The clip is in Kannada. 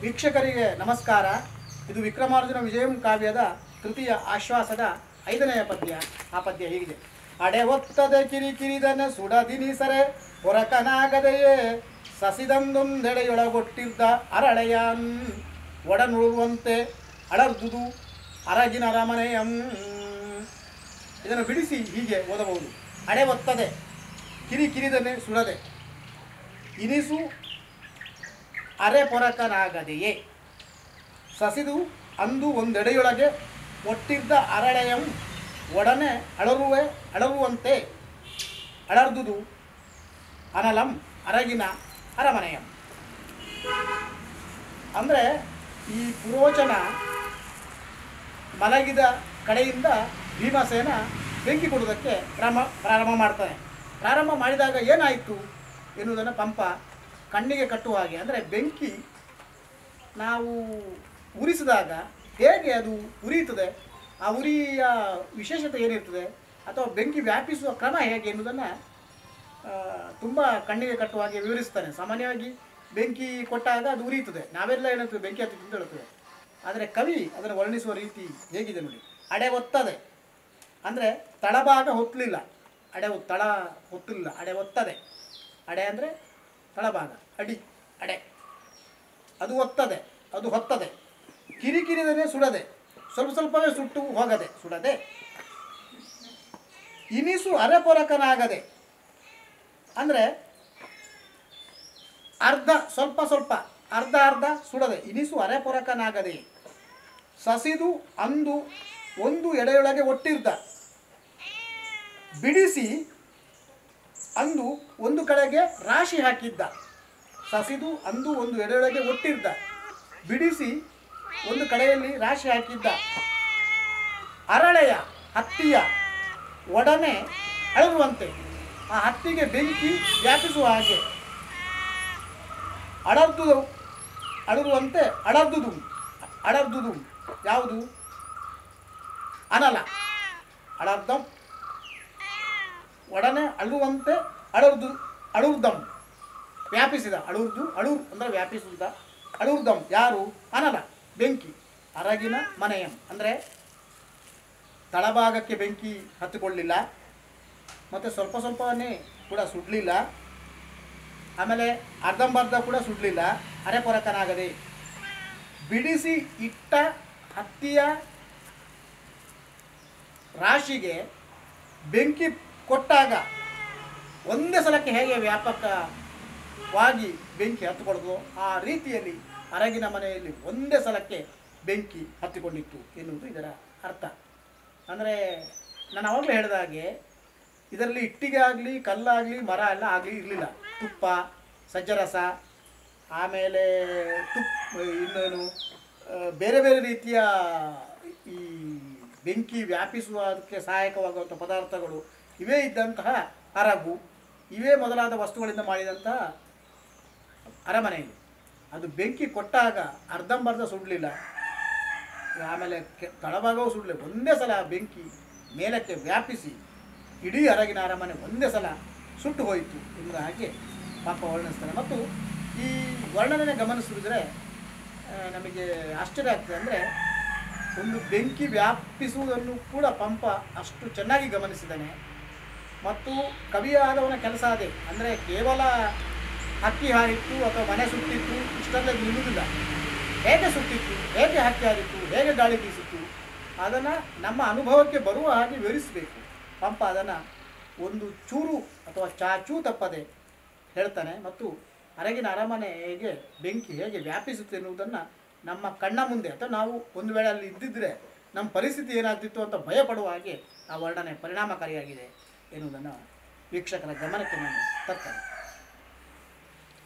ವೀಕ್ಷಕರಿಗೆ ನಮಸ್ಕಾರ ಇದು ವಿಕ್ರಮಾರ್ಜುನ ವಿಜಯಂ ಕಾವ್ಯದ ತೃತೀಯ ಆಶ್ವಾಸದ ಐದನೆಯ ಪದ್ಯ ಆ ಪದ್ಯ ಹೀಗಿದೆ ಅಡೆ ಒತ್ತದ ಕಿರಿಕಿರಿದನ ಸುಡದಿನಿಸರೆ ಹೊರಕನಾಗದೆಯೇ ಸಸಿದಂದೊಂದೆಡೆಯೊಳಗೊಟ್ಟಿದ್ದ ಅರಳೆಯನ್ ಒಡನುಳುವಂತೆ ಅಳರ್ದುದು ಅರಗಿನ ಅರಮನೆಯಂ ಇದನ್ನು ಬಿಡಿಸಿ ಹೀಗೆ ಓದಬಹುದು ಅಡೆ ಒತ್ತದೆ ಕಿರಿಕಿರಿದನೆ ಸುಡದೆ ಇನಿಸು ಅರೆ ಪೊರಕನಾಗದೆಯೇ ಸಸಿದು ಅಂದು ಒಂದೆಡೆಯೊಳಗೆ ಒಟ್ಟಿದ್ದ ಅರಳೆಯಂ ಒಡನೆ ಅಳರುವೆ ಅಳರುವಂತೆ ಅಳರ್ದುದು ಅನಲಂ ಅರಗಿನ ಅರಮನೆಯಂ ಅಂದರೆ ಈ ಪುರೋಚನ ಮಲಗಿದ ಕಡೆಯಿಂದ ಭೀಮಸೇನ ಬೆಂಕಿ ಕೊಡುವುದಕ್ಕೆ ಪ್ರಾರಂಭ ಪ್ರಾರಂಭ ಮಾಡ್ತಾನೆ ಪ್ರಾರಂಭ ಮಾಡಿದಾಗ ಏನಾಯಿತು ಎನ್ನುವುದನ್ನು ಪಂಪ ಕಣ್ಣಿಗೆ ಕಟ್ಟುವ ಹಾಗೆ ಅಂದರೆ ಬೆಂಕಿ ನಾವು ಉರಿಸಿದಾಗ ಹೇಗೆ ಅದು ಉರಿಯುತ್ತದೆ ಆ ಉರಿಯ ವಿಶೇಷತೆ ಏನಿರ್ತದೆ ಅಥವಾ ಬೆಂಕಿ ವ್ಯಾಪಿಸುವ ಕ್ರಮ ಹೇಗೆ ಎನ್ನುವುದನ್ನು ತುಂಬ ಕಣ್ಣಿಗೆ ಕಟ್ಟುವ ಹಾಗೆ ವಿವರಿಸ್ತಾನೆ ಸಾಮಾನ್ಯವಾಗಿ ಬೆಂಕಿ ಕೊಟ್ಟಾಗ ಅದು ಉರಿಯುತ್ತದೆ ನಾವೆಲ್ಲ ಏನಂತೀವಿ ಬೆಂಕಿ ಹತ್ತಿತ್ತು ಅಂತ ಹೇಳ್ತೇವೆ ಆದರೆ ಕವಿ ಅದನ್ನು ವರ್ಣಿಸುವ ರೀತಿ ಹೇಗಿದೆ ನೋಡಿ ಅಡೆ ಒತ್ತದೆ ಅಂದರೆ ತಳಭಾಗ ಹೊತ್ತಲಿಲ್ಲ ಅಡೆ ಒತ್- ತಳ ಹೊತ್ತಲಿಲ್ಲ ಅಡೆ ಒತ್ತದೆ ಅಡೆ ಅಂದರೆ ತಳಭಾಗ ಅಡಿ ಅಡೆ ಅದು ಒತ್ತದೆ ಅದು ಹೊತ್ತದೆ ಕಿರಿಕಿರಿದನೆ ಸುಡದೆ ಸ್ವಲ್ಪ ಸ್ವಲ್ಪವೇ ಸುಟ್ಟು ಹೋಗದೆ ಸುಡದೆ ಇನಿಸು ಅರೆಪೊರಕನಾಗದೆ ಅಂದರೆ ಅರ್ಧ ಸ್ವಲ್ಪ ಸ್ವಲ್ಪ ಅರ್ಧ ಅರ್ಧ ಸುಡದೆ ಇನಿಸು ಅರೆಪೊರಕನಾಗದೆ ಸಸಿದು ಅಂದು ಒಂದು ಎಡೆಯೊಳಗೆ ಒಟ್ಟಿರ್ದ ಬಿಡಿಸಿ ಅಂದು ಒಂದು ಕಡೆಗೆ ರಾಶಿ ಹಾಕಿದ್ದ ಸಸಿದು ಅಂದು ಒಂದು ಎಡೆಯೊಳಗೆ ಒಟ್ಟಿದ್ದ ಬಿಡಿಸಿ ಒಂದು ಕಡೆಯಲ್ಲಿ ರಾಶಿ ಹಾಕಿದ್ದ ಅರಳೆಯ ಹತ್ತಿಯ ಒಡನೆ ಅಳರುವಂತೆ ಆ ಹತ್ತಿಗೆ ಬೆಂಕಿ ವ್ಯಾಪಿಸುವ ಹಾಗೆ ಅಡರ್ದುದು ಅಳರುವಂತೆ ಅಡರ್ದುದು ಅಡರ್ದುದು ಯಾವುದು ಅನಲ ಅಡರ್ದಂ ಒಡನೆ ಅಳುವಂತೆ ಅಳರ್ದು ಅಳುರ್ದಂ ವ್ಯಾಪಿಸಿದ ಅಳುರ್ದು ಅಳುರ್ ಅಂದರೆ ವ್ಯಾಪಿಸುವುದ ಅಳುರ್ದಂ ಯಾರು ಅನಲ ಬೆಂಕಿ ಅರಗಿನ ಮನೆಯಂ ಅಂದರೆ ತಳಭಾಗಕ್ಕೆ ಬೆಂಕಿ ಹತ್ತಿಕೊಳ್ಳಿಲ್ಲ ಮತ್ತು ಸ್ವಲ್ಪ ಸ್ವಲ್ಪವನ್ನೇ ಕೂಡ ಸುಡಲಿಲ್ಲ ಆಮೇಲೆ ಅರ್ಧಂಬರ್ಧ ಕೂಡ ಸುಡಲಿಲ್ಲ ಅರೆಪೊರಕನಾಗದೆ ಬಿಡಿಸಿ ಇಟ್ಟ ಹತ್ತಿಯ ರಾಶಿಗೆ ಬೆಂಕಿ ಕೊಟ್ಟಾಗ ಒಂದೇ ಸಲಕ್ಕೆ ಹೇಗೆ ವ್ಯಾಪಕವಾಗಿ ಬೆಂಕಿ ಹತ್ತಿಕೊಡ್ದು ಆ ರೀತಿಯಲ್ಲಿ ಅರಗಿನ ಮನೆಯಲ್ಲಿ ಒಂದೇ ಸಲಕ್ಕೆ ಬೆಂಕಿ ಹತ್ತಿಕೊಂಡಿತ್ತು ಎನ್ನುವುದು ಇದರ ಅರ್ಥ ಅಂದರೆ ನಾನು ಆವಾಗಲೇ ಹೇಳಿದ ಹಾಗೆ ಇದರಲ್ಲಿ ಇಟ್ಟಿಗೆ ಆಗಲಿ ಕಲ್ಲಾಗಲಿ ಮರ ಎಲ್ಲ ಆಗಲಿ ಇರಲಿಲ್ಲ ತುಪ್ಪ ಸಜ್ಜರಸ ಆಮೇಲೆ ತುಪ್ಪ ಇನ್ನೇನು ಆ, ಬೇರೆ ಬೇರೆ ರೀತಿಯ ಈ ಬೆಂಕಿ ವ್ಯಾಪಿಸುವುದಕ್ಕೆ ಸಹಾಯಕವಾಗುವಂಥ ಪದಾರ್ಥಗಳು ಇವೇ ಇದ್ದಂತಹ ಅರಗು ಇವೇ ಮೊದಲಾದ ವಸ್ತುಗಳಿಂದ ಮಾಡಿದಂತಹ ಅರಮನೆ ಇದು ಅದು ಬೆಂಕಿ ಕೊಟ್ಟಾಗ ಅರ್ಧಂಬರ್ಧ ಸುಡಲಿಲ್ಲ ಆಮೇಲೆ ಕೆ ತಳಭಾಗವೂ ಸುಡಲಿಲ್ಲ ಒಂದೇ ಸಲ ಬೆಂಕಿ ಮೇಲಕ್ಕೆ ವ್ಯಾಪಿಸಿ ಇಡೀ ಅರಗಿನ ಅರಮನೆ ಒಂದೇ ಸಲ ಸುಟ್ಟು ಹೋಯಿತು ಎಂಬ ಹಾಗೆ ಪಾಪ ವರ್ಣಿಸ್ತಾನೆ ಮತ್ತು ಈ ವರ್ಣನೆ ಗಮನಿಸಿದ್ರೆ ಆ, ನಮಗೆ ಆಶ್ಚರ್ಯ ಆಗ್ತದೆ ಅಂದರೆ ಒಂದು ಬೆಂಕಿ ವ್ಯಾಪಿಸುವುದನ್ನು ಕೂಡ ಪಂಪ ಅಷ್ಟು ಚೆನ್ನಾಗಿ ಗಮನಿಸಿದ್ದಾನೆ ಮತ್ತು ಕವಿಯಾದವನ ಕೆಲಸ ಅದೇ ಅಂದರೆ ಕೇವಲ ಹಕ್ಕಿ ಹಾರಿತ್ತು ಅಥವಾ ಮನೆ ಸುಟ್ಟಿತ್ತು ಇಷ್ಟೆಲ್ಲ ನಿಲ್ಲುವುದಿಲ್ಲ ಹೇಗೆ ಸುಟ್ಟಿತ್ತು ಹೇಗೆ ಹಕ್ಕಿ ಹಾರಿತ್ತು ಹೇಗೆ ಗಾಳಿ ಬೀಸಿತ್ತು ಅದನ್ನು ನಮ್ಮ ಅನುಭವಕ್ಕೆ ಬರುವ ಹಾಗೆ ವಿವರಿಸಬೇಕು ಪಂಪ ಅದನ್ನು ಒಂದು ಚೂರು ಅಥವಾ ಚಾಚೂ ತಪ್ಪದೆ ಹೇಳ್ತಾನೆ ಮತ್ತು ಅರಗಿನ ಅರಮನೆ ಹೇಗೆ ಬೆಂಕಿ ಹೇಗೆ ವ್ಯಾಪಿಸುತ್ತೆ ಎನ್ನುವುದನ್ನು ನಮ್ಮ ಕಣ್ಣ ಮುಂದೆ ಅಥವಾ ನಾವು ಒಂದು ವೇಳೆ ಅಲ್ಲಿ ಇದ್ದಿದ್ದರೆ ನಮ್ಮ ಪರಿಸ್ಥಿತಿ ಏನಾಗ್ತಿತ್ತು ಅಂತ ಭಯಪಡುವ ಹಾಗೆ ಆ ವರ್ಣನೆ ಪರಿಣಾಮಕಾರಿಯಾಗಿದೆ ಎನ್ನುವುದನ್ನು ವೀಕ್ಷಕರ ಗಮನಕ್ಕೆ ನಾನು ತರ್ತೇನೆ